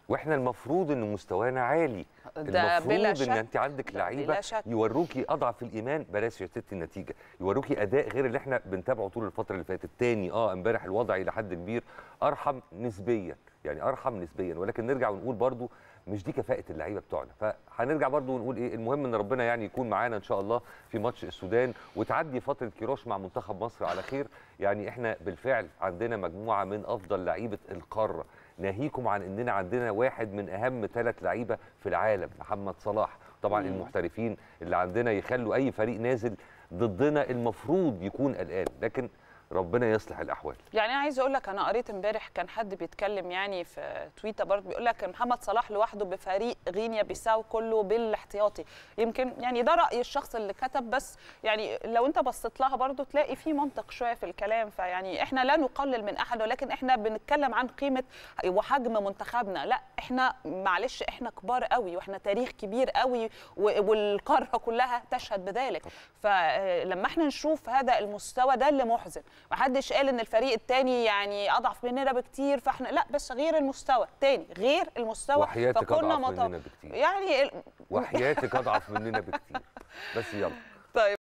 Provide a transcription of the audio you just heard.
واحنا المفروض ان مستوانا عالي ده المفروض بلا ان شك. انت عندك ده لعيبه بلا شك. يوروكي اضعف الايمان بلاش يا ست النتيجه يوروكي اداء غير اللي احنا بنتابعه طول الفتره اللي فاتت تاني اه امبارح الوضع الى حد كبير ارحم نسبيا يعني ارحم نسبيا ولكن نرجع ونقول برضو مش دي كفاءه اللعيبه بتوعنا فهنرجع برضو ونقول ايه المهم ان ربنا يعني يكون معانا ان شاء الله في ماتش السودان وتعدي فتره كيروش مع منتخب مصر على خير يعني احنا بالفعل عندنا مجموعه من افضل لعيبه القاره ناهيكم عن اننا عندنا واحد من اهم ثلاث لعيبه في العالم محمد صلاح طبعا مم. المحترفين اللي عندنا يخلوا اي فريق نازل ضدنا المفروض يكون قلقان لكن ربنا يصلح الاحوال يعني انا عايزه اقول لك انا قريت امبارح كان حد بيتكلم يعني في تويتر برضه بيقول لك محمد صلاح لوحده بفريق غينيا بيساو كله بالاحتياطي يمكن يعني ده راي الشخص اللي كتب بس يعني لو انت بصيت لها برضه تلاقي في منطق شويه في الكلام فيعني احنا لا نقلل من احد ولكن احنا بنتكلم عن قيمه وحجم منتخبنا لا احنا معلش احنا كبار قوي واحنا تاريخ كبير قوي و- والقاره كلها تشهد بذلك فلما احنا نشوف هذا المستوى ده اللي محزن محدش قال ان الفريق التاني يعني اضعف مننا بكتير فاحنا لا بس غير المستوى تاني غير المستوى وحياتك فكنا اضعف مط- مننا بكتير يعني ال- وحياتك اضعف مننا بكتير بس يلا طيب